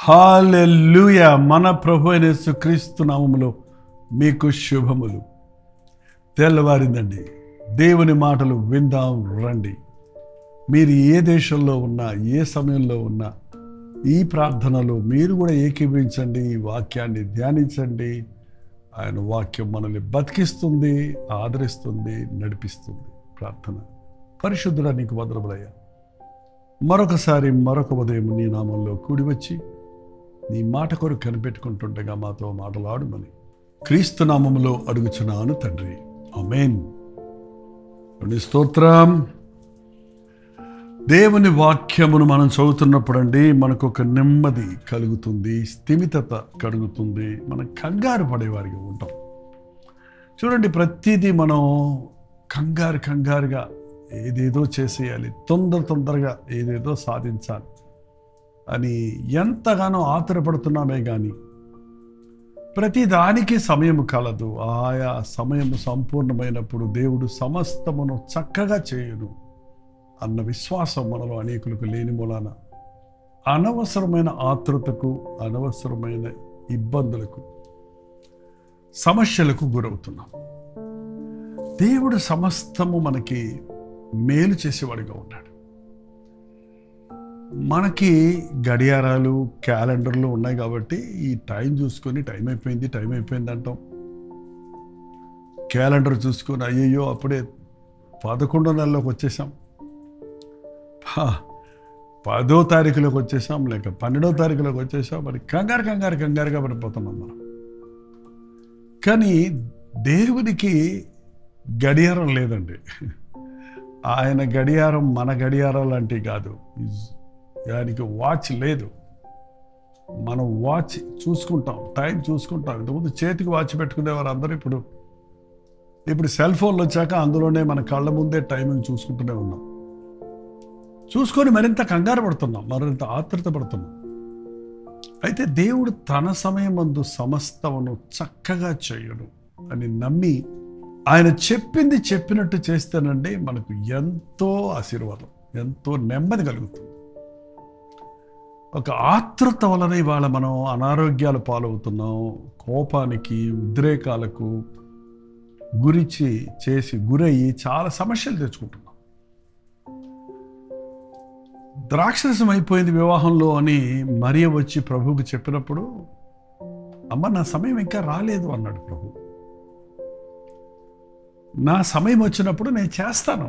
hallelujah మన ప్రభు అయిన యేసుక్రీస్తు నామములో మీకు శుభములు తెల్లవారిందండి దేవుని మాటలు విందాం రండి మీరు ఏ దేశంలో ఉన్నా ఏ సమయంలో ఉన్నా ఈ ప్రార్థనలో మీరు కూడా ఏకీభవించండి ఈ వాక్యాన్ని ధ్యానించండి ఆయన వాక్యం మనల్ని బతికిస్తుంది ఆదరిస్తుంది నడిపిస్తుంది ప్రార్థన పరిశుద్ధుడా నీకు భద్రములయ్యా మరొకసారి మరొక ఉదయం నీ నామంలో కూడి వచ్చి నీ మాట కొరకు కనిపెట్టుకుంటుండగా మాతో మాటలాడుమని క్రీస్తు నామములో అడుగుచున్నాను తండ్రి అమేన్ నీ స్తోత్రం దేవుని వాక్యమును మనం చదువుతున్నప్పుడండి మనకు ఒక నెమ్మది కలుగుతుంది స్థిమితత కలుగుతుంది మనం కంగారు పడేవారిగా ఉంటాం చూడండి ప్రతిదీ మనం కంగారు కంగారుగా ఏదేదో చేసేయాలి తొందర తొందరగా ఏదేదో సాధించాలి అని ఎంతగానో ఆతురపడుతున్నామే కానీ ప్రతి దానికి సమయం కలదు ఆయా సమయం సంపూర్ణమైనప్పుడు దేవుడు సమస్తమును చక్కగా చేయును అన్న విశ్వాసం మనలో అనేకులకు లేని మూలాన అనవసరమైన ఆతృతకు అనవసరమైన ఇబ్బందులకు సమస్యలకు గురవుతున్నాం దేవుడు సమస్తము మనకి మేలు చేసేవాడిగా ఉన్నాడు మనకి గడియారాలు క్యాలెండర్లు ఉన్నాయి కాబట్టి ఈ టైం చూసుకొని టైం అయిపోయింది టైం అయిపోయింది అంటాం క్యాలెండర్ చూసుకొని అయ్యయ్యో అప్పుడే పదకొండో నెలలోకి వచ్చేసాం హా, పదో తారీఖులోకి వచ్చేసాం లేక పన్నెండో తారీఖులోకి వచ్చేసాం మరి కంగారు కంగారు కంగారుగా పడిపోతున్నాం మనం కానీ దేవునికి గడియారం లేదండి ఆయన గడియారం మన గడియారం లాంటివి కాదు దానికి వాచ్ లేదు మనం వాచ్ చూసుకుంటాం టైం చూసుకుంటాం ఇంతకుముందు చేతికి వాచ్ పెట్టుకునేవారు అందరూ ఇప్పుడు ఇప్పుడు సెల్ ఫోన్లు వచ్చాక అందులోనే మన కళ్ళ ముందే టైమింగ్ చూసుకుంటూనే ఉన్నాం చూసుకొని మరింత కంగారు పడుతున్నాం మరింత ఆతృత పడుతున్నాం అయితే దేవుడు తన సమయం మందు సమస్తమును చక్కగా చేయడు అని నమ్మి ఆయన చెప్పింది చెప్పినట్టు చేస్తేనండి మనకు ఎంతో ఆశీర్వాదం ఎంతో నెమ్మది కలుగుతుంది ఒక ఆతృత వలన ఇవాళ మనం అనారోగ్యాలు పాలవుతున్నాం కోపానికి ఉద్రేకాలకు గురించి చేసి గురయ్యి చాలా సమస్యలు తెచ్చుకుంటున్నాం ద్రాక్షరసం అయిపోయింది వివాహంలో అని మరియ వచ్చి ప్రభువుకి చెప్పినప్పుడు అమ్మ నా సమయం ఇంకా రాలేదు అన్నాడు ప్రభు నా సమయం వచ్చినప్పుడు నేను చేస్తాను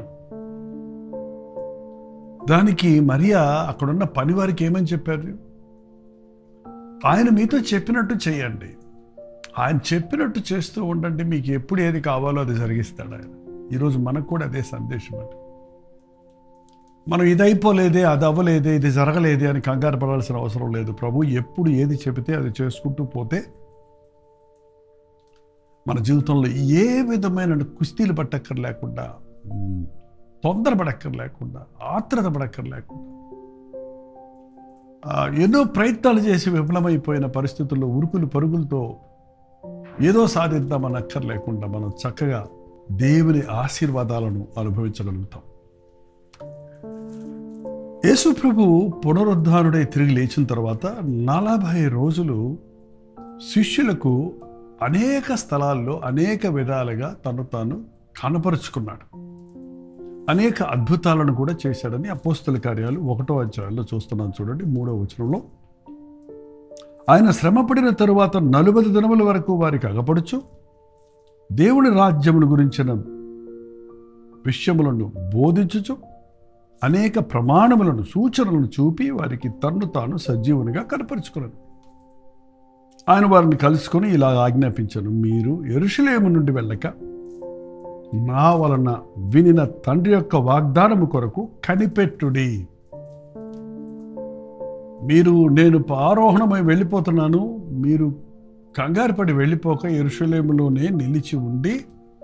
దానికి మరియా అక్కడున్న పని వారికి ఏమని చెప్పారు ఆయన మీతో చెప్పినట్టు చేయండి ఆయన చెప్పినట్టు చేస్తూ ఉండండి మీకు ఎప్పుడు ఏది కావాలో అది జరిగిస్తాడు ఆయన ఈరోజు మనకు కూడా అదే సందేశం అండి మనం ఇది అయిపోలేదే అది అవ్వలేదే ఇది జరగలేదే అని కంగారు పడాల్సిన అవసరం లేదు ప్రభు ఎప్పుడు ఏది చెబితే అది చేసుకుంటూ పోతే మన జీవితంలో ఏ విధమైన కుస్తీలు పట్టక్కర్ లేకుండా ఉమ్, తొందర పడక్కర్ లేకుండా ఆత్రత పడక్కర్ లేకుండా ఆ, ఎన్నో ప్రయత్నాలు చేసి విఫలమైపోయిన పరిస్థితుల్లో ఉరుకులు పరుగులతో ఏదో సాధిద్దామని అక్కర్ లేకుండా మనం చక్కగా దేవుని ఆశీర్వాదాలను అనుభవించగలుగుతాం యేసు ప్రభు పునరుద్ధానుడై తిరిగి లేచిన తర్వాత నలభై రోజులు శిష్యులకు అనేక స్థలాల్లో అనేక విధాలుగా తను తాను కనపరుచుకున్నాడు అనేక అద్భుతాలను కూడా చేశాడని అపోస్తుల కార్యాలు ఒకటో అధ్యాయంలో చూస్తున్నాం చూడండి మూడో వచనంలో ఆయన శ్రమపడిన తరువాత నలుబది దినముల వరకు వారికి అగపడుచు దేవుని రాజ్యమును గురించిన విషయములను బోధించుచు అనేక ప్రమాణములను సూచనలను చూపి వారికి తన్ను తాను సజీవునిగా కనపరుచుకున్నాడు ఆయన వారిని కలుసుకొని ఇలా ఆజ్ఞాపించాను మీరు ఎరుషులేము నుండి వెళ్ళక నా వలన వినిన తండ్రి యొక్క వాగ్దానము కొరకు కనిపెట్టుడి మీరు నేను ఆరోహణమై వెళ్ళిపోతున్నాను మీరు కంగారు పడి వెళ్ళిపోక ఎరుషులేములోనే నిలిచి ఉండి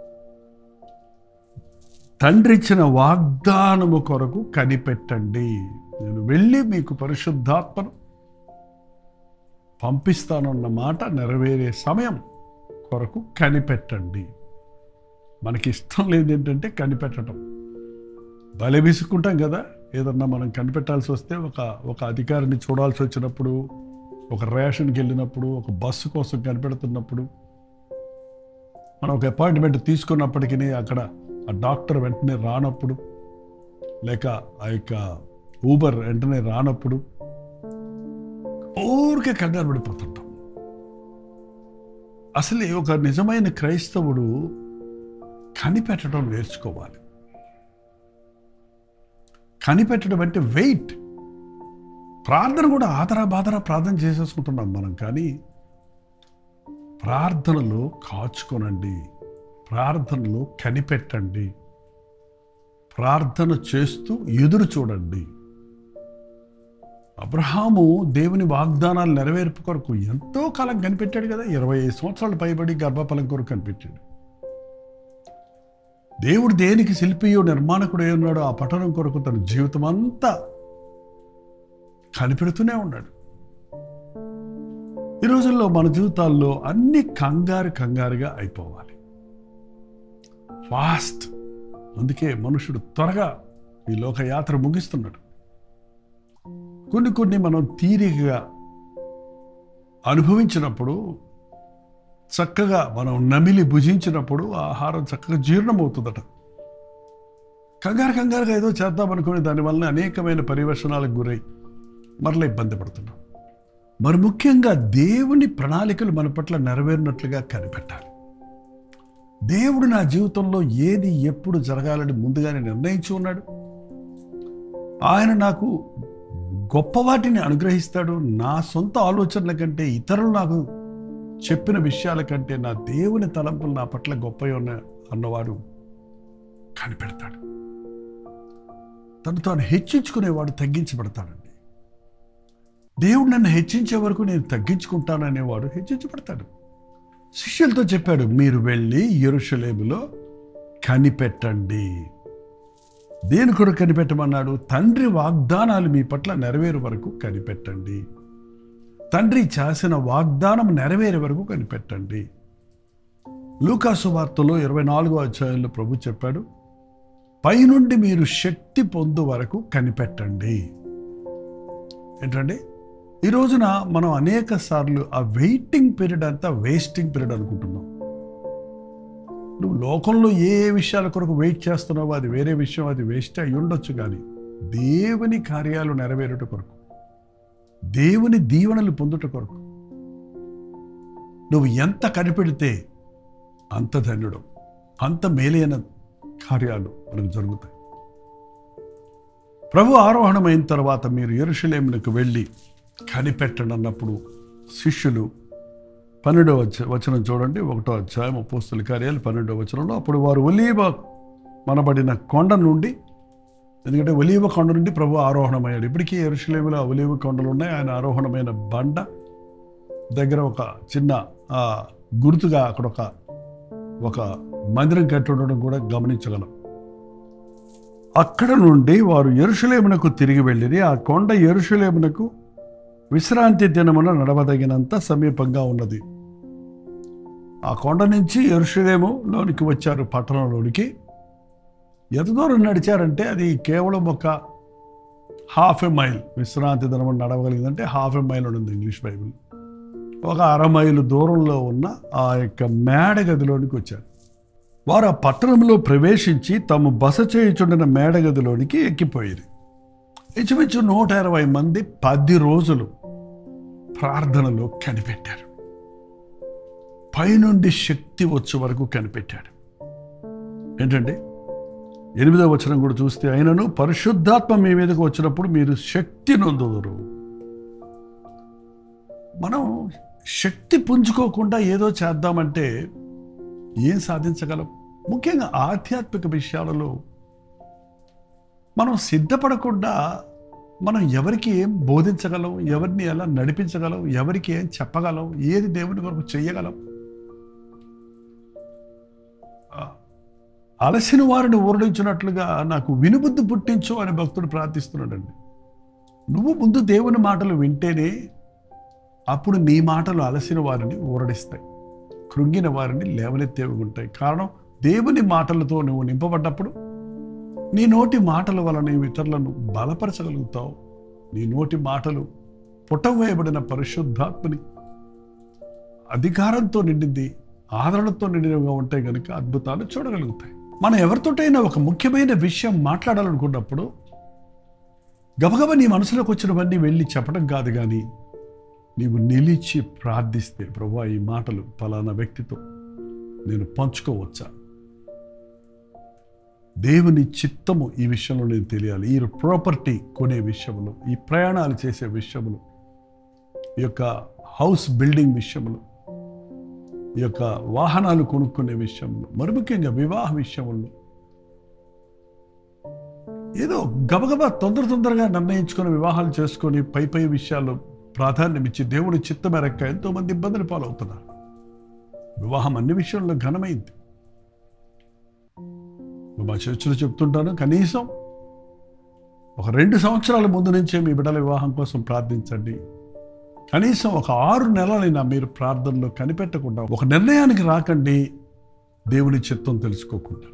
తండ్రి ఇచ్చిన వాగ్దానము కొరకు కనిపెట్టండి నేను వెళ్ళి మీకు పరిశుద్ధాత్మను పంపిస్తానన్న మాట నెరవేరే సమయం కొరకు కనిపెట్టండి మనకి ఇష్టం లేదు ఏంటంటే కనిపెట్టడం భలే విసుక్కుంటాం కదా ఏదన్నా మనం కనిపెట్టాల్సి వస్తే ఒక ఒక అధికారిని చూడాల్సి వచ్చినప్పుడు ఒక రేషన్కి వెళ్ళినప్పుడు ఒక బస్సు కోసం కనిపెడుతున్నప్పుడు మనం ఒక అపాయింట్మెంట్ తీసుకున్నప్పటికీ అక్కడ ఆ డాక్టర్ వెంటనే రానప్పుడు లేక ఆ యొక్క ఊబర్ వెంటనే రానప్పుడు ఊరికే కంగారు పడిపోతుంటాం అసలు ఒక నిజమైన క్రైస్తవుడు కనిపెట్టడం నేర్చుకోవాలి కనిపెట్టడం అంటే వెయిట్ ప్రార్థన కూడా ఆదరా బాదరా ప్రార్థన చేసేసుకుంటున్నాం మనం కానీ ప్రార్థనలో కాచుకోనండి ప్రార్థనలో కనిపెట్టండి ప్రార్థన చేస్తూ ఎదురు చూడండి అబ్రహాము దేవుని వాగ్దానాలు నెరవేర్పు కొరకు ఎంతో కాలం కనిపెట్టాడు కదా ఇరవై ఐదు సంవత్సరాలు పైబడి గర్భఫలం కొరకు కనిపెట్టాడు దేవుడు దేనికి శిల్పియో నిర్మాణకుడు ఉన్నాడో ఆ పట్టణం కొరకు తన జీవితం అంతా కనిపెడుతూనే ఉన్నాడు ఈ రోజుల్లో మన జీవితాల్లో అన్ని కంగారు కంగారుగా అయిపోవాలి ఫాస్ట్ అందుకే మనుషుడు త్వరగా ఈ లోకయాత్ర ముగిస్తున్నాడు కొన్ని కొన్ని మనం తీరికగా అనుభవించినప్పుడు చక్కగా మనం నమిలి భుజించినప్పుడు ఆహారం చక్కగా జీర్ణమవుతుందట కంగారు కంగారుగా ఏదో చేద్దామనుకుని దానివల్ల అనేకమైన పరివర్షణాలకు గురై మరలా ఇబ్బంది పడుతున్నాం మరి ముఖ్యంగా దేవుని ప్రణాళికలు మన పట్ల నెరవేరినట్లుగా కనిపెట్టాలి దేవుడు నా జీవితంలో ఏది ఎప్పుడు జరగాలని ముందుగానే నిర్ణయించి ఉన్నాడు ఆయన నాకు గొప్ప వాటిని అనుగ్రహిస్తాడు నా సొంత ఆలోచనల కంటే ఇతరులు నాకు చెప్పిన విషయాల కంటే నా దేవుని తలంపులు నా పట్ల గొప్ప ఉన్న అన్నవాడు కనిపెడతాడు తను తాను హెచ్చించుకునేవాడు తగ్గించబడతాడండి దేవుడు నన్ను హెచ్చించే వరకు నేను తగ్గించుకుంటాననేవాడు హెచ్చించబడతాడు శిష్యులతో చెప్పాడు మీరు వెళ్ళి ఎరుషలేములో కనిపెట్టండి దేని కొరకు కనిపెట్టమన్నాడు తండ్రి వాగ్దానాలు మీ పట్ల నెరవేరు వరకు కనిపెట్టండి తండ్రి చేసిన వాగ్దానం నెరవేరే వరకు కనిపెట్టండి లూకాసు వార్తలో ఇరవై నాలుగో అధ్యాయంలో ప్రభు చెప్పాడు పైనుండి మీరు శక్తి పొందు వరకు కనిపెట్టండి ఏంటండి ఈ రోజున మనం అనేక సార్లు ఆ వెయిటింగ్ పీరియడ్ అంతా వేస్టింగ్ పీరియడ్ అనుకుంటున్నాం నువ్వు లోకంలో ఏ ఏ విషయాల కొరకు వెయిట్ చేస్తున్నావో అది వేరే విషయం అది వేస్ట్ అయి ఉండొచ్చు కానీ దేవుని కార్యాలు నెరవేరుట కొరకు దేవుని దీవెనలు పొందుట కొరకు నువ్వు ఎంత కనిపెడితే అంత ధన్యుడు అంత మేలైన కార్యాలు మనకు జరుగుతాయి ప్రభు ఆరోహణమైన తర్వాత మీరు ఎరుషలేములకు వెళ్ళి కనిపెట్టండి అన్నప్పుడు శిష్యులు పన్నెండవ వచ్చ వచనం చూడండి ఒకటో అధ్యాయం అపోస్తుల కార్యాలు పన్నెండవ వచనంలో అప్పుడు వారు ఒలీవ మనబడిన కొండ నుండి ఎందుకంటే ఒలీవ కొండ నుండి ప్రభు ఆరోహణమయ్యాడు ఇప్పటికీ ఎరుషలేములో ఒలీవ కొండలు ఉన్నాయి ఆయన ఆరోహణమైన బండ దగ్గర ఒక చిన్న ఆ, గుర్తుగా అక్కడ ఒక ఒక మందిరం కట్టి ఉండడం కూడా గమనించగలం అక్కడ నుండి వారు ఎరుషలేమునకు తిరిగి వెళ్ళిరి ఆ కొండ ఎరుషలేమునకు విశ్రాంతి దినమున నడవదగినంత సమీపంగా ఉన్నది ఆ కొండ నుంచి ఎరుషలేము లోనికి వచ్చారు పట్టణంలోనికి ఎంత దూరం నడిచారంటే అది కేవలం ఒక హాఫ్ ఎ మైల్ విశ్రాంతి దినము నడవగలిగిందంటే హాఫ్ ఎ మైల్ ఉంది ఇంగ్లీష్ బైబిల్ ఒక అర మైలు దూరంలో ఉన్న ఆ యొక్క మేడ గదిలోనికి వచ్చారు వారు ఆ పట్టణంలో ప్రవేశించి తాము బస చేయుచుండిన మేడ గదిలోనికి ఎక్కిపోయారు ఇంచుమించు నూట ఇరవై మంది పది రోజులు ప్రార్థనలో కనిపెట్టారు పైనుండి శక్తి వచ్చే వరకు కనిపెట్టాడు ఏంటండి ఎనిమిదవ వచనం కూడా చూస్తే అయినను పరిశుద్ధాత్మ మీ మీదకు వచ్చినప్పుడు మీరు శక్తి నొందుదురు మనం శక్తి పుంజుకోకుండా ఏదో చేద్దామంటే ఏం సాధించగలం ముఖ్యంగా ఆధ్యాత్మిక విషయాలలో మనం సిద్ధపడకుండా మనం ఎవరికి ఏం బోధించగలం ఎవరిని ఎలా నడిపించగలం ఎవరికి ఏం చెప్పగలం ఏది దేవుని కొరకు చేయగలం ఆ, అలసిన వారిని ఊరడించినట్లుగా నాకు వినుబుద్ధి పుట్టించు అని భక్తుడు ప్రార్థిస్తున్నాడండి నువ్వు ముందు దేవుని మాటలు వింటేనే అప్పుడు నీ మాటలు అలసిన వారిని ఊరడిస్తాయి కృంగిన వారిని లేవనెత్తేవి ఉంటాయి కారణం దేవుని మాటలతో నువ్వు నింపబడ్డప్పుడు నీ నోటి మాటల వలన నీవు ఇతరులను బలపరచగలుగుతావు నీ నోటి మాటలు పుటం వేయబడిన పరిశుద్ధాత్మని అధికారంతో నిండింది ఆదరణతో నిండినవిగా ఉంటాయి కనుక అద్భుతాలు చూడగలుగుతాయి మనం ఎవరితోటైనా ఒక ముఖ్యమైన విషయం మాట్లాడాలనుకున్నప్పుడు గబగబ నీ మనసులోకి వచ్చినవన్నీ వెళ్ళి చెప్పడం కాదు కానీ నీవు నిలిచి ప్రార్థిస్తే ప్రభా ఈ మాటలు ఫలానా వ్యక్తితో నేను పంచుకోవచ్చా దేవుని చిత్తము ఈ విషయంలో నేను తెలియాలి ఈ ప్రాపర్టీ కొనే విషయంలో ఈ ప్రయాణాలు చేసే విషయంలో ఈ యొక్క హౌస్ బిల్డింగ్ విషయంలో ఈ యొక్క వాహనాలు కొనుక్కునే విషయంలో మరి ముఖ్యంగా వివాహ విషయంలో ఏదో గబగబా తొందర తొందరగా నిర్ణయించుకొని వివాహాలు చేసుకొని పై పై విషయాలు ప్రాధాన్యం ఇచ్చి దేవుడి చిత్త మేరక్క ఎంతో మంది ఇబ్బందులు పాలవుతున్నారు వివాహం అన్ని విషయంలో ఘనమైంది మా చర్చలు చెప్తుంటాను కనీసం ఒక రెండు సంవత్సరాల ముందు నుంచే మీ బిడ్డల వివాహం కోసం ప్రార్థించండి కనీసం ఒక ఆరు నెలలైనా మీరు ప్రార్థనలో కనిపెట్టకుండా ఒక నిర్ణయానికి రాకండి దేవుని చిత్తం తెలుసుకోకుండా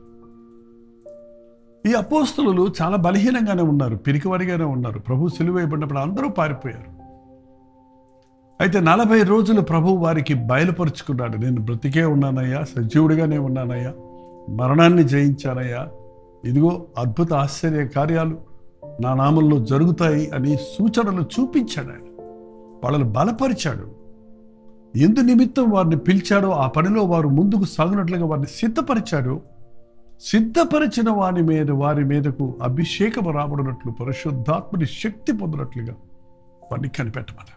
ఈ అపోస్తులు చాలా బలహీనంగానే ఉన్నారు పిరికివాడిగానే ఉన్నారు ప్రభు సిలువైపడినప్పుడు అందరూ పారిపోయారు అయితే నలభై రోజులు ప్రభు వారికి బయలుపరుచుకున్నాడు నేను బ్రతికే ఉన్నానయ్యా సజీవుడిగానే ఉన్నానయ్యా మరణాన్ని జయించానయ్యా ఇదిగో అద్భుత ఆశ్చర్య కార్యాలు నా నామంలో జరుగుతాయి అని సూచనలు చూపించాడు ఆయన వాళ్ళని బలపరిచాడు ఎందు నిమిత్తం వారిని పిలిచాడో ఆ పనిలో వారు ముందుకు సాగినట్లుగా వారిని సిద్ధపరిచాడు సిద్ధపరిచిన వారి మీద వారి మీదకు అభిషేకం రాబడినట్లు పరిశుద్ధాత్మని శక్తి పొందినట్లుగా వారిని కనిపెట్టమన్నారు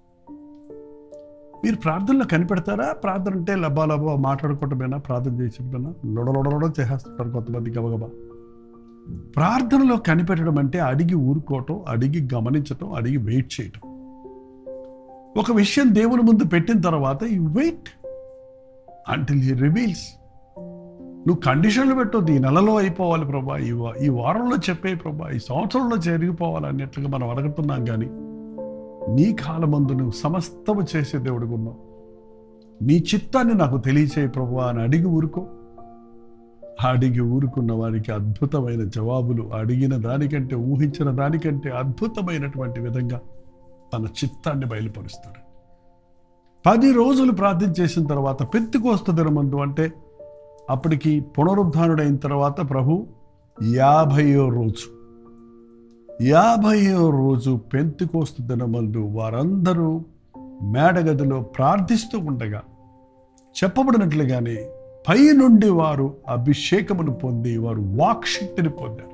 మీరు ప్రార్థనలో కనిపెడతారా ప్రార్థన అంటే లబ్బా లబ్బా మాట్లాడుకోవటమేనా ప్రార్థన చేసేటమేనా లొడలొడలొడ చేసేస్తుంటారు కొంతమంది గబగబా ప్రార్థనలో కనిపెట్టడం అంటే అడిగి ఊరుకోవటం అడిగి గమనించటం అడిగి వెయిట్ చేయటం ఒక విషయం దేవుని ముందు పెట్టిన తర్వాత ఈ వెయిట్ అంటిల్ హీ రివీల్స్ నువ్వు కండిషన్లు పెట్టొద్దు ఈ నెలలో అయిపోవాలి ప్రభా ఈ వా- ఈ వారంలో చెప్పే ప్రభా ఈ సంవత్సరంలో జరిగిపోవాలి అన్నట్లుగా మనం అడుగుతున్నాం కానీ నీ కాలమందు నువ్వు సమస్తము చేసే దేవుడిగా ఉన్నావు నీ చిత్తాన్ని నాకు తెలియచేయి ప్రభు అని అడిగి ఊరుకో అడిగి ఊరుకున్న వారికి అద్భుతమైన జవాబులు అడిగిన దానికంటే ఊహించిన దానికంటే అద్భుతమైనటువంటి విధంగా తన చిత్తాన్ని బయలుపరుస్తాడు పది రోజులు ప్రార్థన చేసిన తర్వాత పెత్తికోస్త దినమందు అంటే అప్పటికి పునరుద్ధానుడైన తర్వాత ప్రభు యాభయో రోజు యాభయో రోజు పెంతికోస్తు దినమందు వారందరూ మేడగదిలో ప్రార్థిస్తూ ఉండగా చెప్పబడినట్లుగానే పై నుండి వారు అభిషేకమును పొంది వారు వాక్శక్తిని పొందారు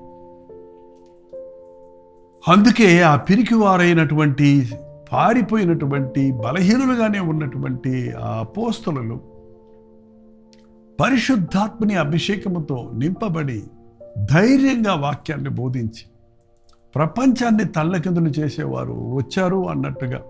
అందుకే ఆ పిరికివారైనటువంటి పారిపోయినటువంటి బలహీనులుగానే ఉన్నటువంటి ఆ అపోస్తలు పరిశుద్ధాత్మని అభిషేకముతో నింపబడి ధైర్యంగా వాక్యాన్ని బోధించి ప్రపంచాన్ని తల్లకిందులు చేసేవారు వచ్చారు అన్నట్టుగా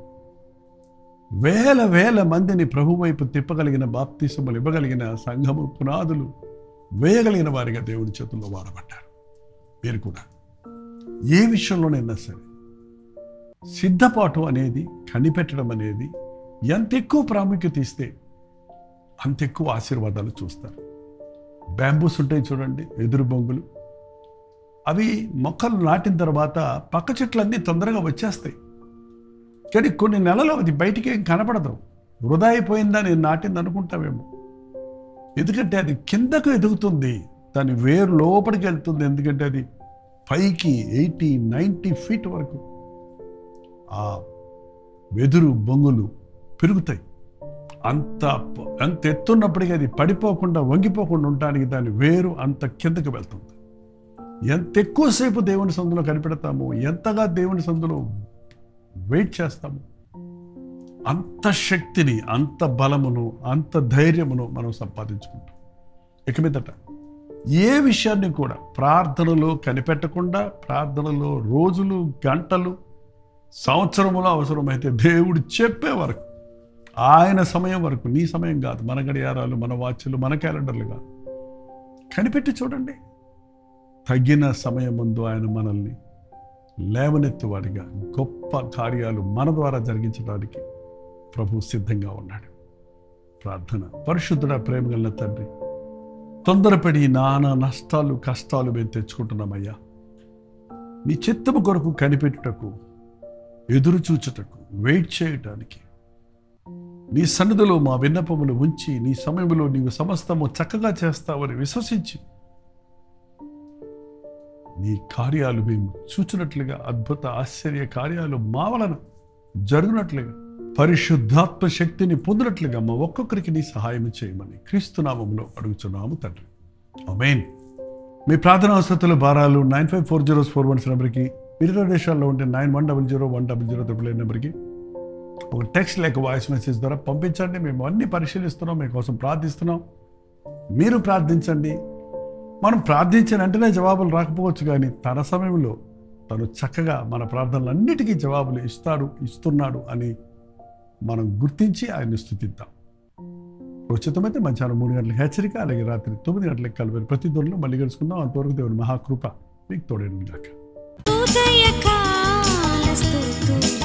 వేల వేల మందిని ప్రభు వైపు తిప్పగలిగిన బాప్తిసములు ఇవ్వగలిగిన సంఘము పునాదులు వేయగలిగిన వారిగా దేవుడి చేతుల్లో వాడబడ్డారు మీరు కూడా ఏ విషయంలోనైనా సరే సిద్ధపాటు అనేది కనిపెట్టడం అనేది ఎంత ఎక్కువ ప్రాముఖ్యత ఇస్తే అంత ఎక్కువ ఆశీర్వాదాలు చూస్తారు బ్యాంబూస్ ఉంటాయి చూడండి ఎదురు బొంగులు అవి మొక్కలు నాటిన తర్వాత పక్క చెట్లన్నీ తొందరగా వచ్చేస్తాయి కానీ కొన్ని నెలలు అది బయటికి ఏం కనపడదు వృధా అయిపోయిందా నేను నాటింది అనుకుంటావేమో ఎందుకంటే అది కిందకు ఎదుగుతుంది దాని వేరు లోపలికి వెళ్తుంది ఎందుకంటే అది పైకి ఎయిటీ నైంటీ ఫీట్ వరకు ఆ వెదురు బొంగులు పెరుగుతాయి అంత ప- అంత ఎత్తున్నప్పటికీ అది పడిపోకుండా వంగిపోకుండా ఉండడానికి దాని వేరు అంత కిందకి వెళ్తుంది ఎంత ఎక్కువసేపు దేవుని సందులో కనిపెడతామో ఎంతగా దేవుని సందులో వెయిట్ చేస్తాము అంత శక్తిని అంత బలమును అంత ధైర్యమును మనం సంపాదించుకుంటాం ఇక మీదట ఏ విషయాన్ని కూడా ప్రార్థనలో కనిపెట్టకుండా ప్రార్థనలో రోజులు గంటలు సంవత్సరములో అవసరమైతే దేవుడు చెప్పే వరకు ఆయన సమయం వరకు నీ సమయం కాదు మన గడియారాలు మన వాచ్లు మన క్యాలెండర్లు కాదు కనిపెట్టి చూడండి తగిన సమయం ముందు ఆయన మనల్ని లేవనెత్తువాడిగా గొప్ప కార్యాలు మన ద్వారా జరిగించడానికి ప్రభు సిద్ధంగా ఉన్నాడు ప్రార్థన పరిశుద్ధుడ ప్రేమ కలిగిన తండ్రి తొందరపడి నానా నష్టాలు కష్టాలు మేము తెచ్చుకుంటున్నామయ్యా నీ చిత్తము కొరకు కనిపెట్టుటకు ఎదురు చూచుటకు వెయిట్ చేయటానికి నీ సన్నిధిలో మా విన్నపములు ఉంచి నీ సమయంలో నీవు సమస్తము చక్కగా చేస్తావని విశ్వసించి నీ కార్యాలు మేము చూచినట్లుగా అద్భుత ఆశ్చర్య కార్యాలు మా వలన జరుగునట్లుగా పరిశుద్ధాత్మ శక్తిని పొందినట్లుగా మా ఒక్కొక్కరికి నీ సహాయం చేయమని క్రీస్తునామంలో అడుగుతున్నాము తండ్రి అమేన్ మీ ప్రార్థన అవసరతలు భారాలు nine five four zero four one నెంబర్కి ఇతర దేశాల్లో ఉంటే nine one double zero one double zero triple eight నెంబర్కి ఒక టెక్స్ట్ లేక వాయిస్ మెసేజ్ ద్వారా పంపించండి మేము అన్ని పరిశీలిస్తున్నాం మీకోసం ప్రార్థిస్తున్నాం మీరు ప్రార్థించండి మనం ప్రార్థించిన వెంటనే జవాబులు రాకపోవచ్చు కానీ తన సమయంలో తను చక్కగా మన ప్రార్థనలన్నిటికీ జవాబులు ఇస్తాడు ఇస్తున్నాడు అని మనం గుర్తించి ఆయన్ని స్థుతిద్దాం ఉచితమైతే మధ్యాహ్నం మూడు గంటలకు హెచ్చరిక అలాగే రాత్రి తొమ్మిది గంటలకు కలిపి ప్రతి దొరలో మళ్ళీ కలుసుకుందాం అంతవరకు దేవుని మహాకృప మీకు తోడేను గాక ఉదయకాల స్తుతులు